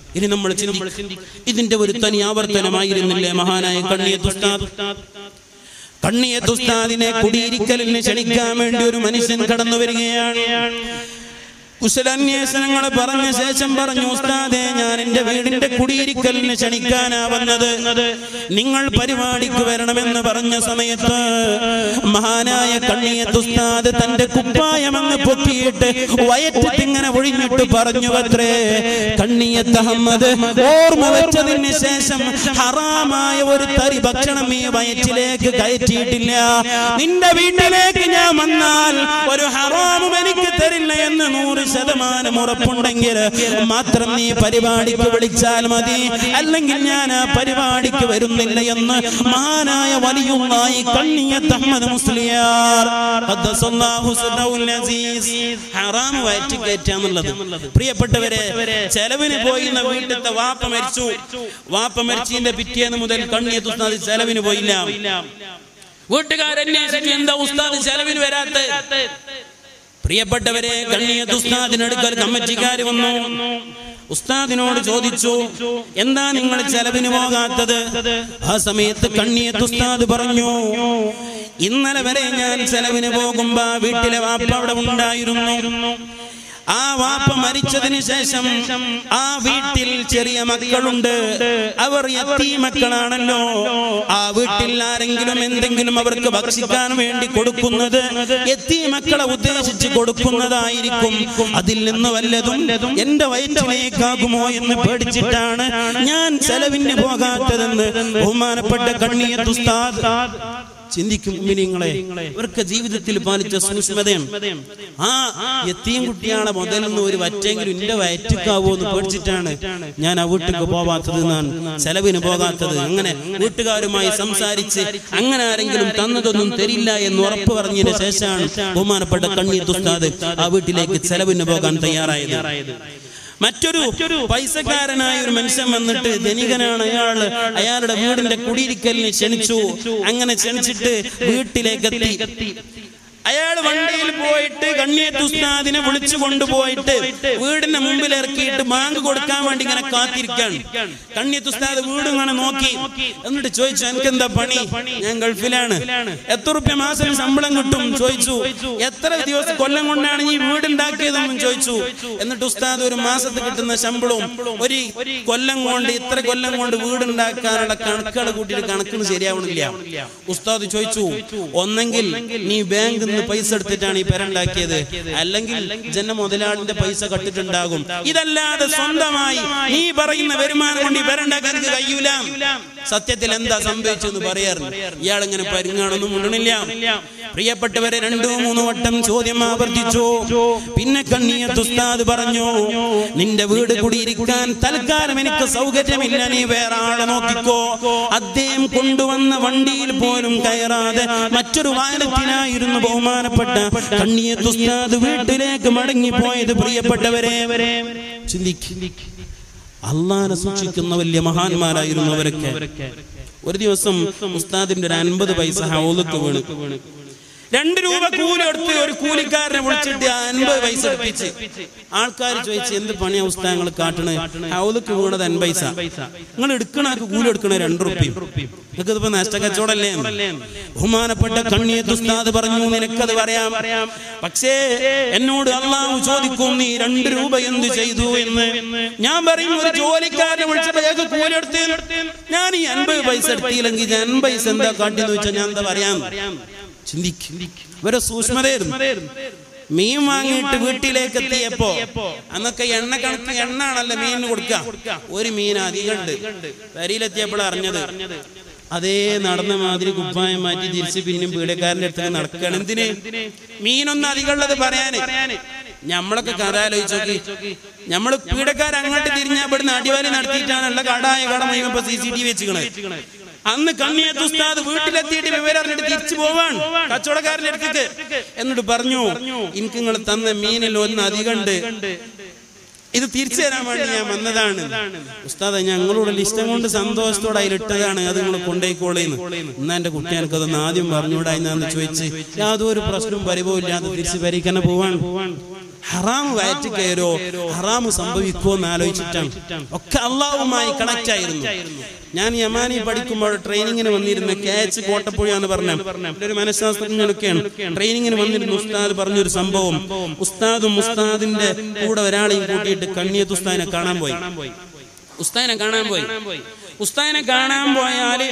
ഇനി നമ്മൾ ചിന്തിക്കും ഇതിന്റെ ഒരു തനി ആവർത്തനമായിരുന്നില്ലേ മഹാനായ കണ്ണിയത്ത് ഉസ്താദ് കണ്ണിയത്ത് ഉസ്താദിനെ കുടിയിരിക്കലിന് ക്ഷണിക്കാൻ വേണ്ടി ഒരു മനുഷ്യൻ കടന്നു വരികയാണ് കുശലാന്വേഷണങ്ങൾ പറഞ്ഞ ശേഷം പറഞ്ഞു ഉസ്താദെ ഞാൻ എന്റെ വീടിന്റെ കുടിയിരിക്കലിന് ക്ഷണിക്കാനാ വന്നത് നിങ്ങൾ പരിപാടിക്ക് വരണമെന്ന് പറഞ്ഞ സമയത്ത് മഹാനായ കണ്ണിയത്ത് ഉസ്താദ് തന്റെ കുപ്പായം അങ്ങ് പൊക്കിയിട്ട് വയറ്റത്ത് ഇങ്ങനെ ഒഴിഞ്ഞിട്ട് പറഞ്ഞു അത്രേ കണ്ണിയത്ത് അഹമ്മദ് ഓർമ്മ വെച്ചതിന് ശേഷം ഹറാമായ ഒരു തരി ഭക്ഷണം ഈ വയറ്റിലേക്ക് കയറ്റിയിട്ടില്ല നിന്റെ വീട്ടിലേക്ക് ഞാൻ വന്നാൽ ഒരു ഹറാമും എനിക്ക് തരില്ല എന്ന് നൂറ് ശതമാനം ഉറപ്പുണ്ടെങ്കിൽ മാത്രം നീ പരിപാടിക്ക് വിളിച്ചാൽ മതി അല്ലെങ്കിൽ ഞാൻ ആ പരിപാടിക്ക് വരുന്നില്ല എന്ന് മഹാനായ വലിയുമായി കണ്ണിയത്ത് അഹമ്മദ് മുസ്ലിയാർ ഖദ്ദസല്ലാഹു സിർറഹുൽ അസീസ്. ഹറാം വയറ്റി കയറ്റാന്നുള്ളത് പ്രിയപ്പെട്ടവരെ ചെലവിന് പോയി എന്ന വീട്ടിലത്തെ വാപ്പ മരിച്ചു വാപ്പ മരിച്ചതിന്റെ പിറ്റേന്ന് മുതൽ കണ്ണിയത്ത് ഉസ്താദ് ചെലവിന് പോയില്ല വീട്ടുകാരന്വേഷിച്ചു എന്താ ഉസ്താദ് ചെലവിന് വരാത്ത പ്രിയപ്പെട്ടവരെ കണ്ണിയത്ത് ഉസ്താദിനടുക്കൽ കമ്മിറ്റിക്കാർ വന്നു ഉസ്താദിനോട് ചോദിച്ചു എന്താ നിങ്ങൾ ചെലവിന് പോകാത്തത് ആ സമയത്ത് കണ്ണിയത്ത് ഉസ്താദ് പറഞ്ഞു ഇന്നലെ വരെ ഞാൻ ചെലവിന് പോകുമ്പോ ആ വീട്ടിലെ വാപ്പ അവിടെ ഉണ്ടായിരുന്നു ആ വാപ്പ മരിച്ചതിന് ശേഷം ആ വീട്ടിൽ ചെറിയ മക്കളുണ്ട് അവർ എത്തി മക്കളാണല്ലോ ആ വീട്ടിൽ ആരെങ്കിലും എന്തെങ്കിലും അവർക്ക് ഭക്ഷിക്കാൻ വേണ്ടി കൊടുക്കുന്നത് എത്തി മക്കളെ ഉദ്ദേശിച്ച് കൊടുക്കുന്നതായിരിക്കും അതിൽ നിന്ന് വല്ലതും എന്റെ വയറ്റിലേക്കാകുമോ എന്ന് പേടിച്ചിട്ടാണ് ഞാൻ ചെലവിന് പോകാത്തതെന്ന് ബഹുമാനപ്പെട്ട കണ്ണിയത്ത് ഉസ്താദ് ചിന്തിക്കും മിനിങ്ങളെ ഇവർക്ക് ജീവിതത്തിൽ പാലിച്ച സൂക്ഷ്മതയാണ് ആ എത്തിയും കുട്ടിയാളെ മുതൽ നിന്ന് ഒരു വറ്റെങ്കിലും എന്റെ വയറ്റിക്കാവോ എന്ന് പേടിച്ചിട്ടാണ് ഞാൻ ആ വീട്ടിലേക്ക് പോവാത്തത് എന്നാണ് ചെലവിന് പോകാത്തത് അങ്ങനെ വീട്ടുകാരുമായി സംസാരിച്ച് അങ്ങനെ ആരെങ്കിലും തന്നതൊന്നും തരില്ല എന്ന് ഉറപ്പ് പറഞ്ഞതിന് ശേഷമാണ് ബഹുമാനപ്പെട്ട കണ്ണീർ തുസ്താദ് ആ വീട്ടിലേക്ക് ചെലവിന് പോകാൻ തയ്യാറായത് മറ്റൊരു പൈസക്കാരനായ ഒരു മനുഷ്യൻ വന്നിട്ട് ധനികനാണ് അയാൾ അയാളുടെ വീടിന്റെ കുടിയിരിക്കലിന് ക്ഷണിച്ചു അങ്ങനെ ക്ഷണിച്ചിട്ട് വീട്ടിലേക്ക് എത്തി അയാൾ വണ്ടിയിൽ പോയിട്ട് കണ്ണിയത്ത് ഉസ്താദിനെ വിളിച്ചു കൊണ്ടുപോയിട്ട് വീടിന്റെ മുമ്പിൽ ഇറക്കിയിട്ട് ബാങ്ക് കൊടുക്കാൻ വേണ്ടി ഇങ്ങനെ കാത്തിരിക്കാണ് കണ്ണിയത്ത് ഉസ്താദ് വീട് ഇങ്ങനെ നോക്കി എന്നിട്ട് ചോദിച്ചു എനിക്ക് എന്താ പണി ഞാൻ ഗൾഫിലാണ് എത്ര റുപ്യ മാസം ശമ്പളം കിട്ടും ചോദിച്ചു എത്ര ദിവസം കൊല്ലം കൊണ്ടാണ് ഈ വീടുണ്ടാക്കിയതെന്നും ചോദിച്ചു എന്നിട്ട് ഉസ്താദ് ഒരു മാസത്തിൽ കിട്ടുന്ന ശമ്പളവും ഒരു കൊല്ലം കൊണ്ട് ഇത്ര കൊല്ലം കൊണ്ട് വീടുണ്ടാക്കാനുള്ള കണക്കുകൾ കൂട്ടിയിട്ട് കണക്കിന് ശരിയാവണില്ല ഉസ്താദ് ചോദിച്ചു ഒന്നെങ്കിൽ നീ ബാങ്കിൽ നിന്ന് പൈസ എടുത്തിട്ടാണ് ഈ പെരണ്ടാക്കിയത് അല്ലെങ്കിൽ ജന മുതലാളിന്റെ പൈസ കട്ടിട്ടുണ്ടാകും ഇതല്ലാതെ സ്വന്തമായി നീ പറയുന്ന വരുമാനം കൊണ്ട് ഈ പെരണ്ടാക്കാൻ എനിക്ക് കഴിയൂല സത്യത്തിൽ എന്താ സംഭവിച്ചെന്ന് പറയാറുണ്ട് ഇയാൾ ഇങ്ങനെ പരിങ്ങാണൊന്നും മുണ്ടണില്ല പ്രിയപ്പെട്ടവരെ രണ്ടോ മൂന്നോ വട്ടം ചോദ്യം ആവർത്തിച്ചു പിന്നെ കണ്ണിയത്ത് ഉസ്താദ് പറഞ്ഞു നിന്റെ വീട് കുടിയിരിക്കാൻ തൽക്കാലം എനിക്ക് സൗകര്യമില്ല നീ വേറെ ആളെ നോക്കിക്കോ അദ്ദേഹം കൊണ്ടുവന്ന വണ്ടിയിൽ പോലും കയറാതെ മറ്റൊരു വാഹനത്തിനായിരുന്നു ബഹുമാനപ്പെട്ട കണ്ണിയത്ത് ഉസ്താദ് വീട്ടിലേക്ക് മടങ്ങിപ്പോയത് പ്രിയപ്പെട്ടവരെ ചിന്തിക്കും അള്ളാനെ സൂക്ഷിക്കുന്ന വലിയ മഹാന്മാരായിരുന്നു അവരൊക്കെ ഒരു ദിവസം ഉസ്താദിന്റെ ഒരു അൻപത് പൈസ ഹൗലത്ത് വീണ് രണ്ട് രൂപ കൂലി എടുത്ത് ഒരു കൂലിക്കാരനെ വിളിച്ചിട്ട് ആ അൻപത് പൈസ എടുപ്പിച്ച് ആൾക്കാർ ചോദിച്ചു എന്ത് പണിയാ ഉസ്താദ് നിങ്ങൾ കാട്ടണ് ഹൗലക്ക് വീണത് അൻപത് പൈസ നിങ്ങൾ എടുക്കണാക്ക് കൂലി എടുക്കണ രണ്ട് റുപ്യ നിങ്ങൾക്ക് ഇതിപ്പോ നഷ്ടക്കച്ചവടല്ലേ ബഹുമാനപ്പെട്ട കണ്ണിയത്ത് ഉസ്താദ് പറഞ്ഞു നിനക്കത് പറയാം പക്ഷേ എന്നോട് അള്ളാഹു ചോദിക്കും നീ രണ്ട് രൂപ എന്ത് ചെയ്തു എന്ന് ഞാൻ പറയും ഒരു ജോലിക്കാരനെ വിളിച്ചപ്പോ അയാൾക്ക് കൂലി എടുത്ത് ഞാൻ ഈ അൻപത് പൈസ എടുത്തില്ലെങ്കിൽ ഞാൻ അൻപത് പൈസ എന്താ കാട്ടിന്ന് വെച്ചാൽ ഞാൻ എന്താ പറയാം ചിന്തിക്കും ഇവരെ സൂക്ഷ്മതയായിരുന്നു മീൻ വാങ്ങിയിട്ട് വീട്ടിലേക്ക് എത്തിയപ്പോ അന്നൊക്കെ എണ്ണ കണക്ക് എണ്ണ ആണല്ലോ മീനിന് കൊടുക്കുക ഒരു മീൻ അധികമുണ്ട് വരിയിലെത്തിയപ്പോൾ അറിഞ്ഞത് അതേ നടന്ന മാതിരി കുപ്പായം മാറ്റി തിരിച്ച് പിന്നെയും പീഡക്കാരന്റെ അടുത്തേക്ക് നടക്കുകയാണ് എന്തിന് മീനൊന്നും അധികമുള്ളത് പറയാന് ഞമ്മളൊക്കെ കഥ ആലോചിച്ച് നോക്കി നമ്മള് പീഡക്കാർ അങ്ങോട്ട് തിരിഞ്ഞാൽ ഇവിടുന്ന് അടിവാലി നടത്തിയിട്ടാണുള്ള കടായ കട മുഴുവൻ ഇപ്പൊ സി സി ടി വി വെച്ചിക്കണത് അന്ന് കണ്ണിയത്ത് ഉസ്താദ് വീട്ടിലെത്തിയിട്ട് വിവരം അറിഞ്ഞിട്ട് തിരിച്ചു പോവാൻ കച്ചവടക്കാരന്റെ അടുത്തേക്ക് എന്നിട്ട് പറഞ്ഞു എനിക്ക് നിങ്ങൾ തന്ന മീനിൽ ഒന്ന് അധികമുണ്ട് ഇത് തിരിച്ചു തരാൻ വേണ്ടി ഞാൻ വന്നതാണ് ഉസ്താദ് ഞങ്ങളോട് ഇഷ്ടം കൊണ്ട് സന്തോഷത്തോടെ അതിലിട്ടതാണ് അത് നിങ്ങൾ കൊണ്ടേക്കോളേന്ന് എന്നാ എന്റെ കുട്ടി എനിക്കതൊന്ന് ആദ്യം പറഞ്ഞുകൂടാ എന്നാന്ന് ചോദിച്ച് യാതൊരു പ്രശ്നവും പരിഭവം ഇല്ലാതെ തിരിച്ച് പരിക്കന്നെ പോവാൻ ഹറാം വയറ്റ് കയറോ ഹറാം സംഭവിക്കുമോ എന്ന് ആലോചിച്ചിട്ടാണ് ഒക്കെ അള്ളാഹുമായി കണക്റ്റ് ആയിരുന്നു ഞാൻ യമാനി പഠിക്കുമ്പോൾ ട്രെയിനിങ്ങിന് വന്നിരുന്ന കെ എച്ച് കോട്ടപ്പുഴ എന്ന് പറഞ്ഞ ഒരു മനഃശാസ്ത്രജ്ഞനൊക്കെയാണ് ട്രെയിനിങ്ങിന് വന്നിരുന്ന ഉസ്താദ് പറഞ്ഞൊരു സംഭവം ഉസ്താദും ഉസ്താദിന്റെ കൂടെ ഒരാളെയും കൂട്ടിയിട്ട് കണ്ണിയത്ത് ഉസ്താദിനെ കാണാൻ പോയി ഉസ്താദിനെ കാണാൻ പോയി ഉസ്താദിനെ കാണാൻ പോയാല്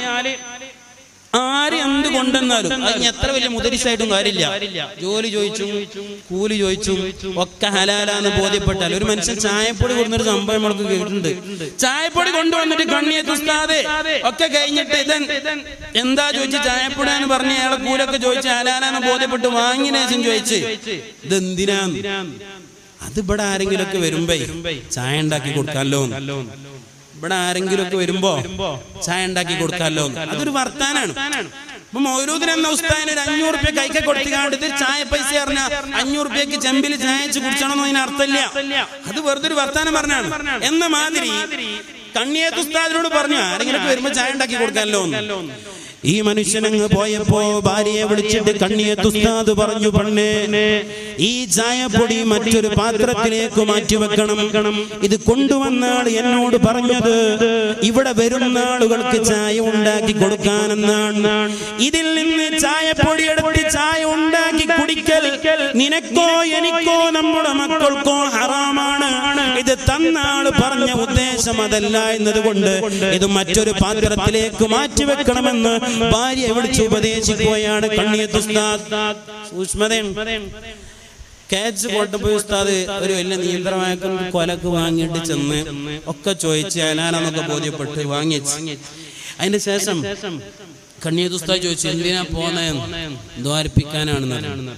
ആര് എന്ത് കൊണ്ടെന്നാലും അത് ഇനി എത്ര വലിയ മുതരിച്ചായിട്ടും കാര്യമില്ല ജോലി ചോദിച്ചും കൂലി ചോദിച്ചും ഒക്കെ ഹലാലാന്ന് ബോധ്യപ്പെട്ടാൽ ഒരു മനുഷ്യൻ ചായപ്പൊടി കൊടുന്നൊരു സംഭവം നമ്മൾക്ക് കേട്ടിട്ടുണ്ട് ചായപ്പൊടി കൊണ്ടുവന്നിട്ട് കണ്ണിയത്ത് ഉസ്താദ് ഒക്കെ കഴിഞ്ഞിട്ട് ഇതൻ എന്താ ചോദിച്ച് ചായപ്പൊടി എന്ന് പറഞ്ഞ അയാളെ കൂലൊക്കെ ചോദിച്ച് ഹലാലാന്ന് ബോധ്യപ്പെട്ട് വാങ്ങിയ ശേഷം ചോദിച്ച് ഇതെന്തിനാന്ന് അത് ഇവിടെ ആരെങ്കിലും ഒക്കെ വരുമ്പേ ചായ ഉണ്ടാക്കി കൊടുക്കാമല്ലോ ഇവിടെ ആരെങ്കിലും ഒക്കെ വരുമ്പോ ചായ ഉണ്ടാക്കി കൊടുക്കാമല്ലോ അതൊരു വർത്താനാണ് ഇപ്പൊ മൗലൂദിന് എന്ന ഉസ്താദിന് ഒരു അഞ്ഞൂറ് റുപ്യ കൈക്കെ കൊടുത്തുകാണ്ട് ഇത് ചായ പൈസ പറഞ്ഞ അഞ്ഞൂറ് റുപ്യക്ക് ചെമ്പിൽ ചായ വെച്ച് കുടിച്ചണമെന്ന് അതിന് അർത്ഥമില്ല അത് വെറുതെ ഒരു വർത്താനം പറഞ്ഞാണ് എന്ന മാതിരി കണ്ണിയേത്ത് ഉസ്താദിനോട് പറഞ്ഞു ആരെങ്കിലും ഒക്കെ വരുമ്പോ ചായ ഉണ്ടാക്കി കൊടുക്കാമല്ലോ എന്ന്. ഈ മനുഷ്യനങ്ങ് പോയപ്പോ ഭാര്യയെ വിളിച്ചിട്ട് കണ്ണിയത്ത് ഉസ്താദ് പറഞ്ഞു പെണ്ണേ ഈ ചായപ്പൊടി മറ്റൊരു പാത്രത്തിലേക്ക് മാറ്റി വെക്കണം ഇത് കൊണ്ടുവന്നാൾ എന്നോട് പറഞ്ഞത് ഇവിടെ വരുന്ന ആളുകൾക്ക് ചായ ഉണ്ടാക്കി കൊടുക്കാനെന്നാണ് ഇതിൽ നിന്ന് ചായപ്പൊടി എടുത്ത് ചായ ഉണ്ടാക്കി കുടിക്കൽ നിനക്കോ എനിക്കോ നമ്മുടെ മക്കൾക്കോ ഹറാമാണ് ഇത് തന്ന ആള് പറഞ്ഞ ഉദ്ദേശം അതല്ല എന്നതുകൊണ്ട് ഇത് മറ്റൊരു പാത്രത്തിലേക്ക് മാറ്റി വെക്കണമെന്ന് ഭാര്യയെ വിളിച്ച് ഉപദേശിക്കുകയാണ് കണ്ണിയത്ത് ഉസ്താദ് സൂക്ഷ്മതയാണ് കാച്ച് കോട്ടപ്പോയി ഉസ്താദ് ഒരു വലിയ നിയന്ത്രണമായ കൊലക്ക് വാങ്ങിയിട്ട് ചെന്ന് ഒക്കെ ചോദിച്ച് അനാനെന്നൊക്കെ ബോധ്യപ്പെട്ട് വാങ്ങിച്ച് അതിന്റെ ശേഷം കണ്ണിയത്ത് ഉസ്താദ് ചോദിച്ചു എന്തിനാ പോന്നതെന്ന് ദ്വാരിപ്പിക്കാനാണെന്ന്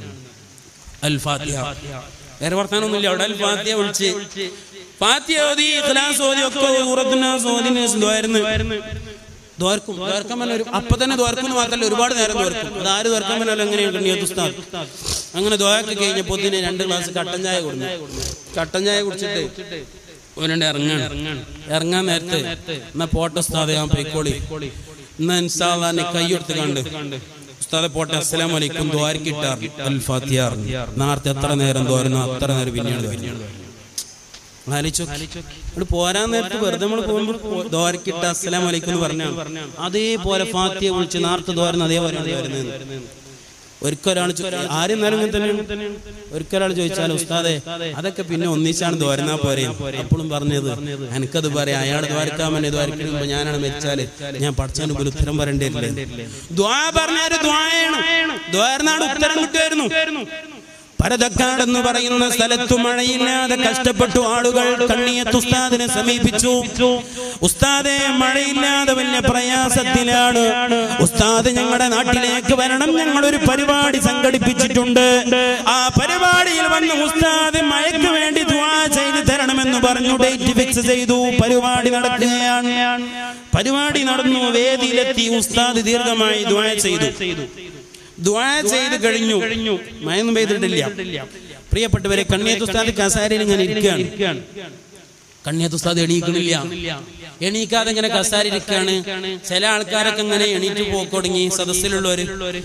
അൽ ഫാത്തിഹ വേറെ വർത്താനൊന്നുമില്ല അവിടെ അൽ ഫാത്തിഹ വിളിച്ച് ഫാത്തിഹ ഓതി ഇഖ്ലാസ് ഓതി ഒക്കെ സൂറത്തുനാസ് ഓതിന് ദ്വാരുന്നു ദ്വാർക്കും ദ്വാർക്കാൻ ഒരു അപ്പൊ തന്നെ ദ്വാർക്കും മാത്രമല്ല ഒരുപാട് നേരം ദ്വാർക്കും അത് ആര് ദ്വാർക്കാൻ പറ്റാലും എങ്ങനെയാണ് കണ്ണിയത് ഉസ്താദ് അങ്ങനെ ദ്വാരക്ക് കഴിഞ്ഞപ്പോ തന്നെ രണ്ട് ഗ്ലാസ് കട്ടൻ ചായ കൊടുത്തു കട്ടൻ ചായ കുടിച്ചിട്ട് ഒരണ്ട് ഇറങ്ങാണ് ഇറങ്ങാൻ നേരത്തെ എന്നാ പോട്ടെ ഉസ്താദ് ഞാൻ പൊയ്ക്കോളി എന്നാ ഇൻസാദാനെ കൈയെടുത്ത് കണ്ട് ഉസ്താദെ പോട്ടെ അസ്സലാം വലൈക്കും ദ്വാരക്കിട്ടാർ അൽ ഫാത്തിയാർ നേരത്തെ എത്ര നേരം ദ്വാരുന്നു അത്ര നേരം പിന്നെയാണ് ദ്വാരുന്നത് ആലോചിച്ചു ഇവിടെ പോരാൻ നേരത്ത് വെറുതെ നമ്മൾ പോകുമ്പോൾ ദ്വാരക്കിട്ട് അസ്സലാം വലൈക്കും എന്ന് പറഞ്ഞാൽ അതേപോലെ ഫാത്തിയെ വിളിച്ച് നേരത്തെ ദ്വാരുന്ന അതേപോലെ വരുന്നത് ഒരിക്കൊരാൾ ആരും എന്നാലും ഇങ്ങനെ തന്നെയാണ് ഒരിക്കൊരാൾ ചോദിച്ചാൽ ഉസ്താദെ അതൊക്കെ പിന്നെ ഒന്നിച്ചാണ് ദ്വാരുന്നാ പോരെ അപ്പോഴും പറഞ്ഞത് എനിക്കത് പറയാം അയാൾ ദ്വാരക്കാൻ വേണ്ടി ദ്വാരക്കുമ്പോ ഞാനാണ് മരിച്ചാല് ഞാൻ പഠിച്ചാൽ ഒരു ഉത്തരം പറയേണ്ടിയില്ലേ ദ്വാ പറഞ്ഞാല് ദ്വായാണ് ദ്വാരനാട് ഉത്തരം കിട്ടുമായിരുന്നു പരതക്കാടെന്ന് പറയുന്ന സ്ഥലത്തു മഴയില്ലാതെ കഷ്ടപ്പെട്ടു ആളുകൾ കണ്ണിയത്ത് ഉസ്താദിനെ സമീപിച്ചു ഉസ്താദെ മഴയില്ലാതെ വലിയ പ്രയാസത്തിലാണ് ഉസ്താദ് ഞങ്ങളുടെ നാട്ടിലേക്ക് വരണം ഞങ്ങൾ ഒരു പരിപാടി സംഘടിപ്പിച്ചിട്ടുണ്ട് ആ പരിപാടിയിൽ വന്ന് ഉസ്താദ് മഴയ്ക്ക് വേണ്ടി ദ്വാ ചെയ്ത് തരണമെന്ന് പറഞ്ഞു ഡേറ്റ് ഫിക്സ് ചെയ്തു പരിപാടി നടക്കുകയാണ് പരിപാടി നടന്നു വേദിയിലെത്തി ഉസ്താദ് ദീർഘമായി ദ്വാ ചെയ്തു ദ്വാ ചെയ്ത് കഴിഞ്ഞു മയൊന്നും പെയ്തിട്ടില്ല പ്രിയപ്പെട്ടവരെ കണ്ണിയത്ത് ഉസ്താദ് കസാരയിൽ ഇങ്ങനെ ഇരിക്കുകയാണ് കണ്ണിയത്ത് ഉസ്താദ് എണീക്കണില്ല എണീക്കാതെ ഇങ്ങനെ കസാര ഇരിക്കുകയാണ് ചില ആൾക്കാരൊക്കെ ഇങ്ങനെ എണീറ്റ് പോക്കൊടുങ്ങി സദസ്സിലുള്ളവര്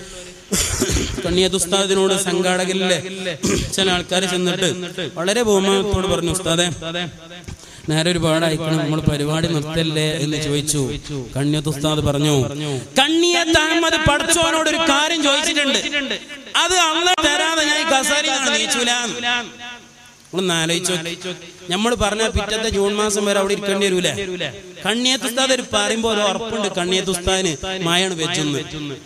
കണ്ണിയത്ത് ഉസ്താദിനോട് സംഘാടകരിലെ ചില ആൾക്കാർ ചെന്നിട്ട് വളരെ ബഹുമാനത്തോട് പറഞ്ഞു ഉസ്താദെ നേരെ ഒരുപാട് അയക്കണം നമ്മൾ പരിപാടി നിർത്തല്ലേ എന്ന് ചോദിച്ചു കണ്ണിയത്ത് ഉസ്താദ് പറഞ്ഞു കണ്ണിയത്ത് അഹമ്മദ് പഠിച്ചവനോട് ഒരു കാര്യം ചോദിച്ചിട്ടുണ്ട് അത് അന്ന് തരാതെ ഞാൻ ഈ കസാരി നീച്ചൂല ഒന്ന് ആലോചിച്ചോ നമ്മൾ പറഞ്ഞ പിറ്റത്തെ ജൂൺ മാസം വരെ അവിടെ ഇരിക്കേണ്ടി വരൂലേ കണ്ണിയത്ത് ഉസ്താദ് ഒരു പറയുമ്പോ ഒരു ഉറപ്പുണ്ട് കണ്ണിയത്ത് ഉസ്താദിന് മായാണ് വെച്ചെന്ന്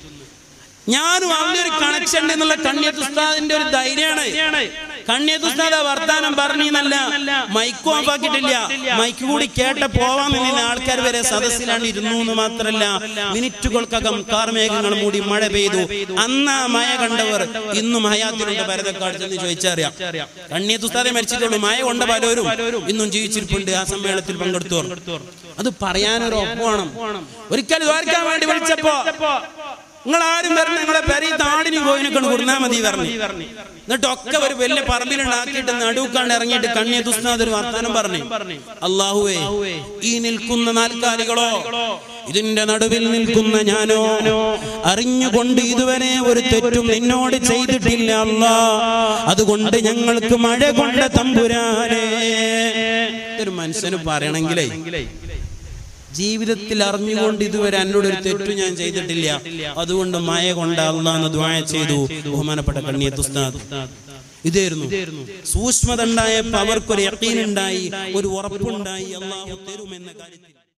ഞാനും അവന്റെ ഒരു കണക്ഷൻ ഉണ്ട് എന്നുള്ള കണ്ണിയത്ത് ഉസ്താദിന്റെ ഒരു ധൈര്യമാണ് കണ്ണിയത്ത് ഉസ്താദ് ആ വർത്താനം പറഞ്ഞല്ല മൈക്ക് ഓഫ് ആക്കിയിട്ടില്ല മൈക്ക് കൂടി കേട്ട പോവാൻ നിന്ന ആൾക്കാർ വരെ സദസ്സിലാണ് ഇരുന്നു എന്ന് മാത്രല്ല മിനിറ്റുകൾക്കകം കാർമേഘങ്ങൾ മൂടി മഴ പെയ്തു അന്ന് ആ മഴ കണ്ടവർ ഇന്നും ഹയാത്തിലുണ്ട് ഭരതക്കാട് ചെന്ന് ചോദിച്ചറിയാം കണ്ണിയത്ത് ഉസ്താദെ മരിച്ചിട്ടുള്ളൂ മഴ കൊണ്ട പലരും ഇന്നും ജീവിച്ചിരിപ്പുണ്ട് ആ സമ്മേളനത്തിൽ പങ്കെടുത്തവർ അത് പറയാനൊരു ഒപ്പമാണ് ഒരിക്കൽ ദ്വാരക്കാൻ വേണ്ടി വിളിച്ചപ്പോ നിങ്ങൾ ആരും വരണം നിങ്ങളെ പെരി താടിനും കോയിനൊക്കെ കൊടുന്നാ മതി പറഞ്ഞു എന്നിട്ടൊക്കെ ഒരു വലിയ പറമ്പിലുണ്ടാക്കിയിട്ട് നടുക്കാണ്ട് ഇറങ്ങിയിട്ട് കണ്ണിയ തുസ്താദ് ഒരു വർത്താനം പറഞ്ഞു അള്ളാഹുവേ ഈ നിൽക്കുന്ന നാൽക്കാലികളോ ഇതിന്റെ നടുവിൽ നിൽക്കുന്ന ഞാനോ അറിഞ്ഞുകൊണ്ട് ഇതുവരെ ഒരു തെറ്റും നിന്നോട് ചെയ്തിട്ടില്ല അല്ലാ അതുകൊണ്ട് ഞങ്ങൾക്ക് മഴ കൊണ്ട തമ്പുരാനെ ഒരു മനുഷ്യന് പറയണെങ്കിലേ ജീവിതത്തിൽ അറിഞ്ഞുകൊണ്ട് ഇതുവരെ എന്നോട് ഒരു തെറ്റു ഞാൻ ചെയ്തിട്ടില്ല അതുകൊണ്ട് മഴ കൊണ്ട അള്ളാന്ന് ദ്വായ ചെയ്തു ബഹുമാനപ്പെട്ട കണ്ണിയത്ത് ഉസ്താദ് ഇതായിരുന്നു സൂക്ഷ്മത ഉണ്ടായപ്പോ അവർക്കൊരു യക്കീനുണ്ടായി ഒരു ഉറപ്പുണ്ടായി അള്ളാഹു തരുമെന്ന കാര്യത്തിൽ